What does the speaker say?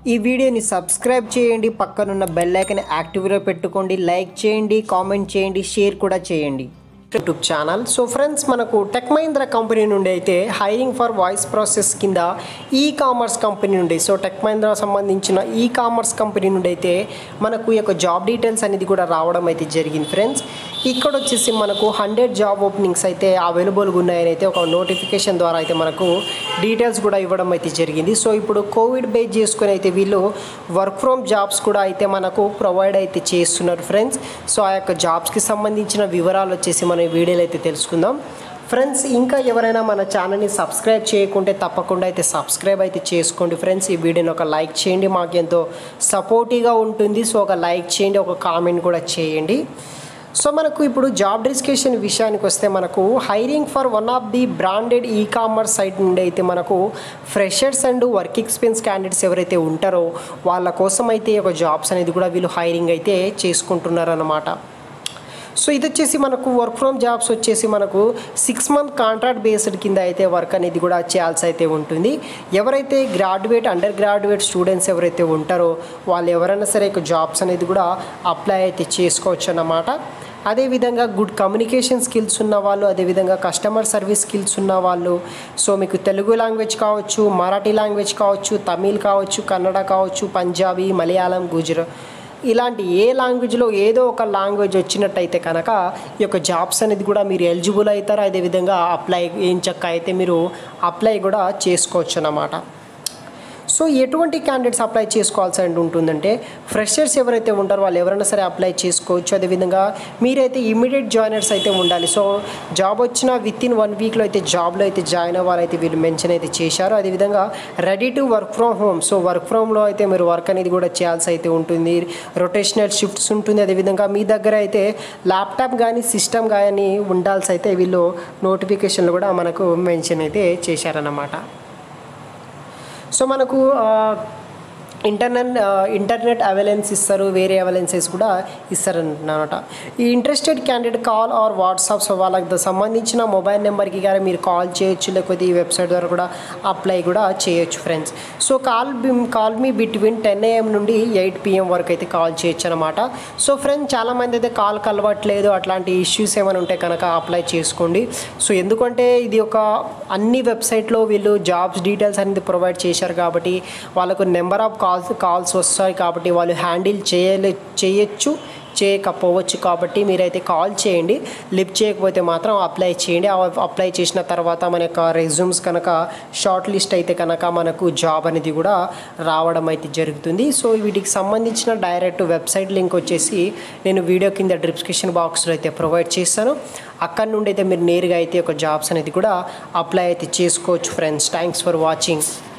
ఈ వీడియోని సబ్స్క్రైబ్ చేయండి పక్కనున్న బెల్ ఐకన్ యాక్టివ్లో పెట్టుకోండి లైక్ చేయండి కామెంట్ చేయండి షేర్ కూడా చేయండి యూట్యూబ్ ఛానల్ సో ఫ్రెండ్స్ మనకు టెక్ మహీంద్ర కంపెనీ నుండి అయితే హైరింగ్ ఫర్ వాయిస్ ప్రాసెస్ కింద ఈ కామర్స్ కంపెనీ నుండి సో టెక్ మహీంద్ర సంబంధించిన ఈ కామర్స్ కంపెనీ నుండి అయితే మనకు ఈ యొక్క జాబ్ డీటెయిల్స్ అనేది కూడా రావడం అయితే జరిగింది ఫ్రెండ్స్ ఇక్కడ వచ్చేసి మనకు హండ్రెడ్ జాబ్ ఓపెనింగ్స్ అయితే అవైలబుల్గా ఉన్నాయని అయితే ఒక నోటిఫికేషన్ ద్వారా అయితే మనకు డీటెయిల్స్ కూడా ఇవ్వడం అయితే జరిగింది సో ఇప్పుడు కోవిడ్ బేస్ చేసుకొని అయితే వీళ్ళు వర్క్ ఫ్రమ్ జాబ్స్ కూడా అయితే మనకు ప్రొవైడ్ అయితే చేస్తున్నారు ఫ్రెండ్స్ సో ఆ యొక్క జాబ్స్కి సంబంధించిన వివరాలు వచ్చేసి మనం ఈ వీడియోలో అయితే తెలుసుకుందాం ఫ్రెండ్స్ ఇంకా ఎవరైనా మన ఛానల్ని సబ్స్క్రైబ్ చేయకుంటే తప్పకుండా అయితే సబ్స్క్రైబ్ అయితే చేసుకోండి ఫ్రెండ్స్ ఈ వీడియోని ఒక లైక్ చేయండి మాకు ఎంతో సపోర్టివ్గా ఉంటుంది సో ఒక లైక్ చేయండి ఒక కామెంట్ కూడా చేయండి సో మనకు ఇప్పుడు జాబ్ డిస్క్రిప్షన్ విషయానికి వస్తే మనకు hiring for one of the branded e commerce site నుండి అయితే మనకు freshers and work experience candidates ఎవరైతే ఉంటారో వాళ్ళ కోసం అయితే ఒక జాబ్స్ అనేది కూడా వీళ్ళు హైరింగ్ అయితే చేసుకుంటున్నారన్నమాట సో ఇది వచ్చేసి మనకు వర్క్ ఫ్రమ్ జాబ్స్ వచ్చేసి మనకు సిక్స్ మంత్ కాంట్రాక్ట్ బేస్డ్ కింద అయితే వర్క్ అనేది కూడా చేయాల్సి అయితే ఉంటుంది ఎవరైతే గ్రాడ్యుయేట్ అండర్ గ్రాడ్యుయేట్ స్టూడెంట్స్ ఎవరైతే ఉంటారో వాళ్ళు ఎవరైనా సరే జాబ్స్ అనేది కూడా అప్లై అయితే చేసుకోవచ్చు అన్నమాట అదేవిధంగా గుడ్ కమ్యూనికేషన్ స్కిల్స్ ఉన్న వాళ్ళు అదేవిధంగా కస్టమర్ సర్వీస్ స్కిల్స్ ఉన్న వాళ్ళు సో మీకు తెలుగు లాంగ్వేజ్ కావచ్చు మరాఠీ లాంగ్వేజ్ కావచ్చు తమిళ్ కావచ్చు కన్నడ కావచ్చు పంజాబీ మలయాళం గుజరాత్ ఇలాంటి ఏ లాంగ్వేజ్లో ఏదో ఒక లాంగ్వేజ్ వచ్చినట్టయితే కనుక ఈ యొక్క జాబ్స్ అనేది కూడా మీరు ఎలిజిబుల్ అవుతారు అదేవిధంగా అప్లై ఏం చక్క అయితే మీరు అప్లై కూడా చేసుకోవచ్చు అన్నమాట సో ఎటువంటి క్యాండిడేట్స్ అప్లై చేసుకోవాల్సి ఉంటుందంటే ఫ్రెషర్స్ ఎవరైతే ఉంటారో వాళ్ళు ఎవరైనా సరే అప్లై చేసుకోవచ్చు అదేవిధంగా మీరైతే ఇమీడియట్ జాయినర్స్ అయితే ఉండాలి సో జాబ్ వచ్చిన విత్ ఇన్ వన్ వీక్లో అయితే జాబ్లో అయితే జాయిన్ అవ్వాలైతే వీళ్ళు మెన్షన్ అయితే చేశారు అదేవిధంగా ready to work from home so work ఫ్రమ్లో అయితే మీరు వర్క్ అనేది కూడా చేయాల్సి అయితే ఉంటుంది రొటేషనల్ షిఫ్ట్స్ ఉంటుంది అదేవిధంగా మీ దగ్గర అయితే ల్యాప్టాప్ కానీ సిస్టమ్ కానీ ఉండాల్సి అయితే వీళ్ళు నోటిఫికేషన్లు కూడా మనకు మెన్షన్ అయితే చేశారన్నమాట సో మనకు ఇంటర్నెట్ ఇంటర్నెట్ అవైలెన్స్ ఇస్తారు వేరే అవైలెన్సెస్ కూడా ఇస్తారన్నమాట ఈ interested candidate call or WhatsApp so వాళ్ళకి సంబంధించిన మొబైల్ నెంబర్కి కానీ మీరు కాల్ చేయొచ్చు లేకపోతే ఈ వెబ్సైట్ ద్వారా కూడా అప్లై కూడా చేయొచ్చు ఫ్రెండ్స్ సో కాల్ కాల్ మీ బిట్వీన్ టెన్ ఏఎం నుండి ఎయిట్ పిఎం వరకు అయితే కాల్ చేయొచ్చు అనమాట సో ఫ్రెండ్స్ చాలామంది అయితే కాల్ కలవట్లేదు అట్లాంటి ఇష్యూస్ ఏమైనా ఉంటే కనుక అప్లై చేసుకోండి సో ఎందుకంటే ఇది ఒక అన్ని వెబ్సైట్లో వీళ్ళు జాబ్స్ డీటెయిల్స్ అనేది ప్రొవైడ్ చేశారు కాబట్టి వాళ్ళకు నెంబర్ ఆఫ్ కాల్స్ కాల్స్ వస్తాయి కాబట్టి వాళ్ళు హ్యాండిల్ చేయలే చేయొచ్చు చేయకపోవచ్చు కాబట్టి మీరైతే కాల్ చేయండి లిఫ్ట్ చేయకపోతే మాత్రం అప్లై చేయండి అప్లై చేసిన తర్వాత మన యొక్క రెజ్యూమ్స్ కనుక షార్ట్ లిస్ట్ అయితే కనుక మనకు జాబ్ అనేది కూడా రావడం అయితే జరుగుతుంది సో వీటికి సంబంధించిన డైరెక్ట్ వెబ్సైట్ లింక్ వచ్చేసి నేను వీడియో కింద డిస్క్రిప్షన్ బాక్స్లో అయితే ప్రొవైడ్ చేస్తాను అక్కడ నుండి అయితే మీరు నేరుగా అయితే ఒక జాబ్స్ అనేది కూడా అప్లై అయితే చేసుకోవచ్చు ఫ్రెండ్స్ థ్యాంక్స్ ఫర్ వాచింగ్